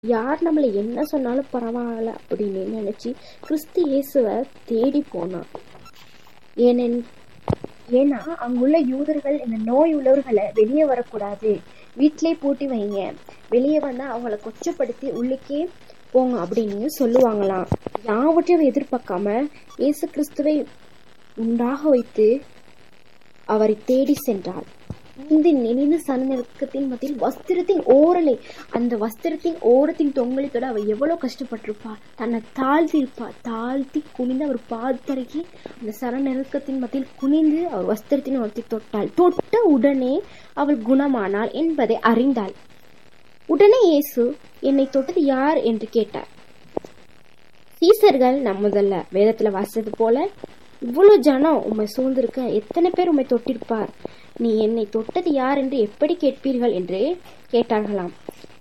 யார் நம்மளை என்ன சொன்னாலும் பரவாயில்ல அப்படின்னு நினைச்சு கிறிஸ்து இயேசுவை தேடி போனான் ஏனென் ஏன்னா அங்குள்ள யூதர்கள் இந்த நோய் உள்ளவர்களை வெளியே வரக்கூடாது வீட்டிலே பூட்டி வைங்க வெளியே வந்தா அவங்கள கொச்சப்படுத்தி உள்ளுக்கே போங்க அப்படின்னு சொல்லுவாங்களாம் யாவற்றையும் எதிர்பார்க்காம இயேசு கிறிஸ்துவை உண்டாக வைத்து அவரை தேடி சென்றாள் இந்த நெளிந்த சனநெருக்கத்தின் மத்தியில் வஸ்திரத்தின் ஓரலை அந்த வஸ்திரத்தின் ஓரத்தின் தொங்கலித்தோட அவ எவ்வளவு கஷ்டப்பட்டிருப்பா தன்னை தாழ்த்தி இருப்பா தாழ்த்தி குனிந்து அவர் பாதத்தரைக்கு அந்த சனநெருக்கத்தின் மத்தியில் குனிந்து அவர் வஸ்திரத்தின் ஓரத்தை தொட்டாள் தொட்ட உடனே அவள் குணமானாள் என்பதை அறிந்தாள் உடனே இயேசு என்னை தொட்டது யார் என்று கேட்டார் சீசர்கள் நம்ம முதல்ல வேதத்துல வாசித்தது போல இவ்வளவு ஜனம் உம்மை சூழ்ந்திருக்க எத்தனை பேர் உம்மை தொட்டிருப்பார் நீ என்னை தொட்டது யார் என்று எப்படி கேட்பீர்கள் என்று கேட்டார்களாம்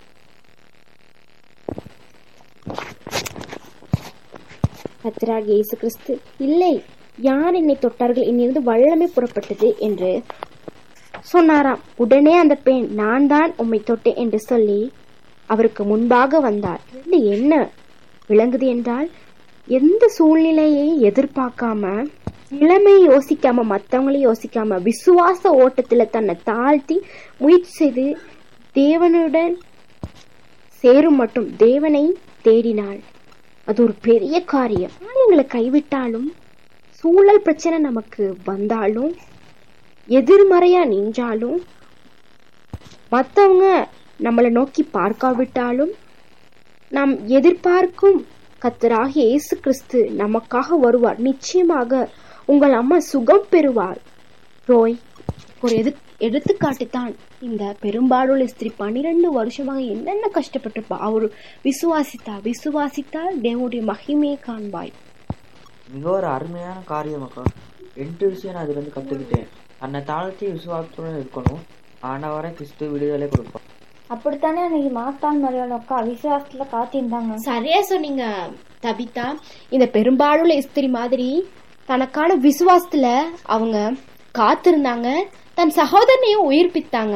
கர்த்தராகிய இயேசு கிறிஸ்து இல்லை யார் என்னை தொட்டார்கள் என்னிருந்து வல்லமை புறப்பட்டது என்று சொன்னாராம் உடனே அந்த பெண் நான் தான் உம்மை தொட்டேன் என்று சொல்லி அவருக்கு முன்பாக வந்தார் இது என்ன விளங்குது என்றால் எந்த சூழ்நிலையை எதிர்பார்க்காம நிலைமை யோசிக்காம மற்றவங்களையும் யோசிக்காம விசுவாச ஓட்டத்துல தன்னை தாழ்த்தி முயற்சி செய்து தேவனுடன் சேரும் மட்டும் தேவனை தேடினாள் அது ஒரு பெரிய காரியம் எங்களை கைவிட்டாலும் சூழல் பிரச்சனை நமக்கு வந்தாலும் எதிர்மறையா நின்றாலும் மற்றவங்க நம்மளை நோக்கி பார்க்காவிட்டாலும் நாம் எதிர்பார்க்கும் கத்தராகிய இயேசு கிறிஸ்து நமக்காக வருவார் நிச்சயமாக உங்கள் அம்மா சுகம் பெறுவார் ரோய் ஒரு எது எடுத்துக்காட்டு தான் இந்த பெரும்பாலுள்ள ஸ்திரீ பன்னிரெண்டு வருஷமாக என்னென்ன கஷ்டப்பட்டிருப்பா அவர் விசுவாசித்தா விசுவாசித்தால் தேவனுடைய மகிமையை காண்பாய் மிக ஒரு அருமையான காரியம் அக்கா எட்டு விஷயம் நான் அதுலேருந்து கற்றுக்கிட்டேன் தன்னை தாழ்த்தி விசுவாசத்துடன் இருக்கணும் ஆண்டவரை கிறிஸ்து விடுதலை கொடுப்பான் அப்படித்தானே அன்னைக்கு மாஸ்தான் மரியாதை அக்கா விசுவாசத்துல காத்திருந்தாங்க சரியா சொன்னீங்க தபிதா இந்த பெரும்பாலுள்ள ஸ்திரி மாதிரி தனக்கான விசுவாசத்துல அவங்க காத்திருந்தாங்க தன் சகோதரனையும் உயிர்ப்பித்தாங்க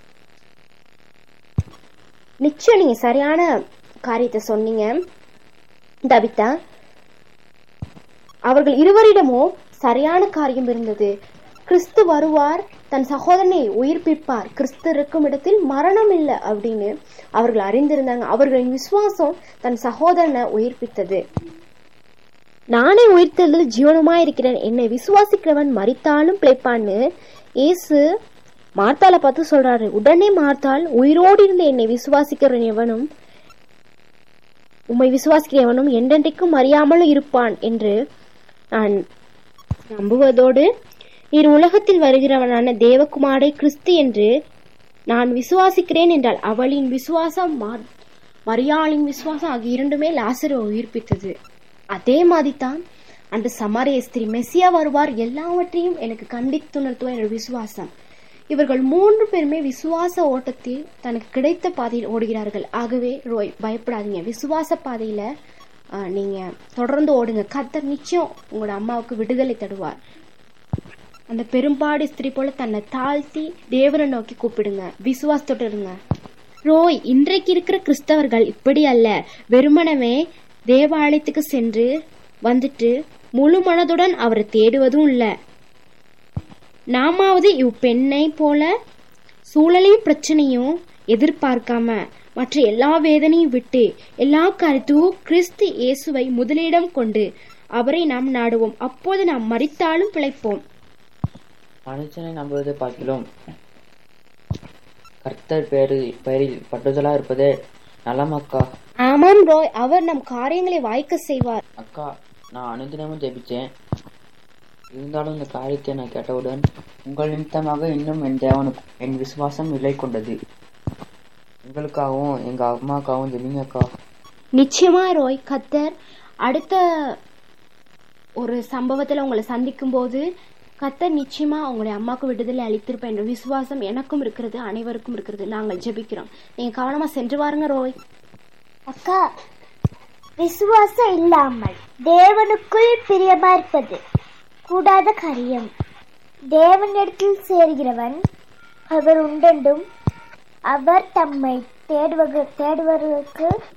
நிச்சயம் நீங்க சரியான காரியத்தை சொன்னீங்க தபிதா அவர்கள் இருவரிடமும் சரியான காரியம் இருந்தது கிறிஸ்து வருவார் தன் சகோதரனை உயிர்ப்பிப்பார் கிறிஸ்து இருக்கும் இடத்தில் மரணம் இல்லை அப்படின்னு அவர்கள் அறிந்திருந்தாங்க அவர்களின் விசுவாசம் தன் சகோதரனை உயிர்ப்பித்தது நானே உயிர்த்ததில் ஜீவனமாய் இருக்கிறேன் என்னை விசுவாசிக்கிறவன் மறித்தாலும் பிழைப்பான்னு இயேசு மார்த்தால பார்த்து சொல்றாரு உடனே மார்த்தால் உயிரோடு இருந்த என்னை விசுவாசிக்கிறவன் எவனும் உம்மை விசுவாசிக்கிற எவனும் என்றென்றைக்கும் அறியாமலும் இருப்பான் என்று நான் நம்புவதோடு நீர் உலகத்தில் வருகிறவனான தேவகுமாரை கிறிஸ்து என்று நான் விசுவாசிக்கிறேன் என்றால் அவளின் விசுவாசம் மா- மரியாளின் விசுவாசம் ஆகிய இரண்டுமே லாசரை உயிர்ப்பித்தது அதே மாதிரி தான் அந்த சமாரிய ஸ்திரீ மெஸ்ஸியா வருவார் எல்லாவற்றையும் எனக்கு கண்டித்துணர்த்துவ என்னோட விசுவாசம் இவர்கள் மூன்று பேருமே விசுவாச ஓட்டத்தில் தனக்கு கிடைத்த பாதையில் ஓடுகிறார்கள் ஆகவே ரோய் பயப்படாதீங்க விசுவாச பாதையில ஆஹ், நீங்க தொடர்ந்து ஓடுங்க கர்த்தர் நிச்சயம் உங்களோட அம்மாவுக்கு விடுதலை தருவார் அந்த பெரும்பாடு ஸ்திரீ போல தன்னை தாழ்த்தி தேவனை நோக்கி கூப்பிடுங்க விசுவாசத்தோட இருங்க ரோய் இன்றைக்கு இருக்கிற கிறிஸ்தவர்கள் இப்படி அல்ல வெறுமனவே தேவாலயத்துக்கு சென்று வந்துட்டு முழு மனதுடன் அவரை தேடுவதும் இல்ல நாமாவது இவ்வெண்ணை போல சூழலையும் பிரச்சனையும் எதிர்பார்க்காம மற்ற எல்லா வேதனையும் விட்டு எல்லா கருத்தும் கிறிஸ்து இயேசுவை முதலிடம் கொண்டு அவரை நாம் நாடுவோம் அப்போது நாம் மறித்தாலும் பிழைப்போம் மனுஷனை நம்புவதை பார்க்கிலும் கர்த்தர் பேரு பெயரில் பட்டுதலா இருப்பதே நலம் அக்கா ஆமாம் ரோய் அவர் நம் காரியங்களை வாய்க்க செய்வார் அக்கா நான் அனுதினமும் ஜெபிச்சேன் இருந்தாலும் இந்த காரியத்தை நான் கேட்டவுடன் உங்கள் நிமித்தமாக இன்னும் என் தேவனுக்கு என் விசுவாசம் நிலை கொண்டது உங்களுக்காகவும் எங்க அம்மாக்காகவும் ஜெபிங்க அக்கா நிச்சயமா ரோய் கத்தர் அடுத்த ஒரு சம்பவத்துல உங்களை சந்திக்கும் போது கத்தர் நிச்சயமா உங்களுடைய அம்மாவுக்கு விடுதலை அளித்திருப்பேன் என்ற விசுவாசம் எனக்கும் இருக்கிறது அனைவருக்கும் இருக்கிறது நாங்கள் ஜெபிக்கிறோம் நீங்க கவனமா சென்று வாருங்க ரோய் அக்கா விசுவாசம் இல்லாமல் தேவனுக்குள் பிரியமா இருப்பது கூடாத காரியம் தேவனிடத்தில் சேர்கிறவன் அவர் உண்டென்றும் அவர் தம்மை தேடுவக தேடுவர்களுக்கு